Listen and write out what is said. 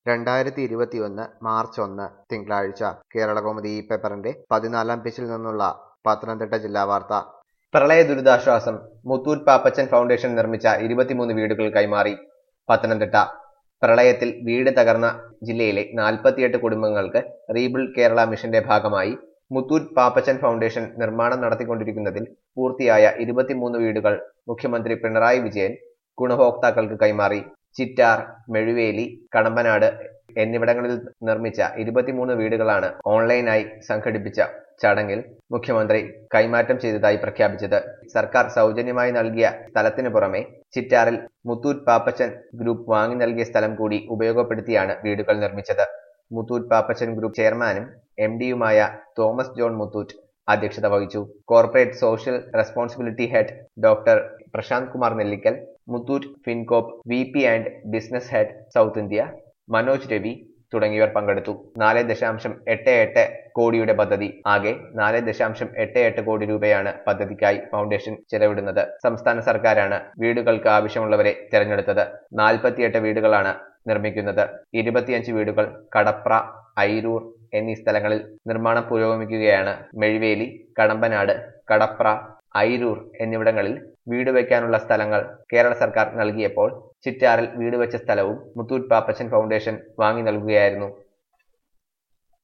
രണ്ടായിരത്തി ഇരുപത്തിയൊന്ന് മാർച്ച് ഒന്ന് തിങ്കളാഴ്ച കേരളകൗമുദി ഈ പേപ്പറിന്റെ പതിനാലാം പേജിൽ നിന്നുള്ള പത്തനംതിട്ട ജില്ലാ വാർത്ത പ്രളയ ദുരിതാശ്വാസം മുത്തൂറ്റ് പാപ്പച്ചൻ ഫൗണ്ടേഷൻ നിർമ്മിച്ച ഇരുപത്തിമൂന്ന് വീടുകൾ കൈമാറി പത്തനംതിട്ട പ്രളയത്തിൽ വീട് തകർന്ന ജില്ലയിലെ നാൽപ്പത്തിയെട്ട് കുടുംബങ്ങൾക്ക് റീബിൽഡ് കേരള മിഷന്റെ ഭാഗമായി മുത്തൂറ്റ് പാപ്പച്ചൻ ഫൗണ്ടേഷൻ നിർമ്മാണം നടത്തിക്കൊണ്ടിരിക്കുന്നതിൽ പൂർത്തിയായ ഇരുപത്തിമൂന്ന് വീടുകൾ മുഖ്യമന്ത്രി പിണറായി വിജയൻ ഗുണഭോക്താക്കൾക്ക് കൈമാറി ചിറ്റാർ മെഴുവേലി കടമ്പനാട് എന്നിവിടങ്ങളിൽ നിർമ്മിച്ച ഇരുപത്തിമൂന്ന് വീടുകളാണ് ഓൺലൈനായി സംഘടിപ്പിച്ച ചടങ്ങിൽ മുഖ്യമന്ത്രി കൈമാറ്റം ചെയ്തതായി പ്രഖ്യാപിച്ചത് സർക്കാർ സൗജന്യമായി നൽകിയ സ്ഥലത്തിനു പുറമെ ചിറ്റാറിൽ മുത്തൂറ്റ് പാപ്പച്ചൻ ഗ്രൂപ്പ് വാങ്ങി നൽകിയ സ്ഥലം കൂടി ഉപയോഗപ്പെടുത്തിയാണ് വീടുകൾ നിർമ്മിച്ചത് മുത്തൂറ്റ് പാപ്പച്ചൻ ഗ്രൂപ്പ് ചെയർമാനും എം ഡിയുമായ തോമസ് ജോൺ മുത്തൂറ്റ് അധ്യക്ഷത വഹിച്ചു corporate social responsibility head doctor Prashanth Kumar Nellikkal Muthoot Fincorp V P and business head South India Manoj Ravi തുടങ്ങിയവർ പങ്കെടുത്തു നാല് ദശാംശം എട്ട് എട്ട് കോടിയുടെ പദ്ധതി ആകെ നാല് ദശാംശം എട്ട് എട്ട് കോടി രൂപയാണ് പദ്ധതിക്കായി ഫൗണ്ടേഷൻ ചെലവിടുന്നത് സംസ്ഥാന സർക്കാരാണ് വീടുകൾക്ക് ആവശ്യമുള്ളവരെ തിരഞ്ഞെടുത്തത് നാൽപ്പത്തിയെട്ട് വീടുകളാണ് നിർമ്മിക്കുന്നത് ഇരുപത്തിയഞ്ച് വീടുകൾ കടപ്ര ഐരൂർ എന്നീ സ്ഥലങ്ങളിൽ നിർമ്മാണം പുരോഗമിക്കുകയാണ് മെഴുവേലി കടമ്പനാട് കടപ്ര ഐരൂർ എന്നിവിടങ്ങളിൽ വീട് വയ്ക്കാനുള്ള സ്ഥലങ്ങൾ കേരള സർക്കാർ നൽകിയപ്പോൾ ചിറ്റാറിൽ വീട് വെച്ച സ്ഥലവും മുത്തൂറ്റ് പാപ്പച്ചൻ ഫൗണ്ടേഷൻ വാങ്ങി നൽകുകയായിരുന്നു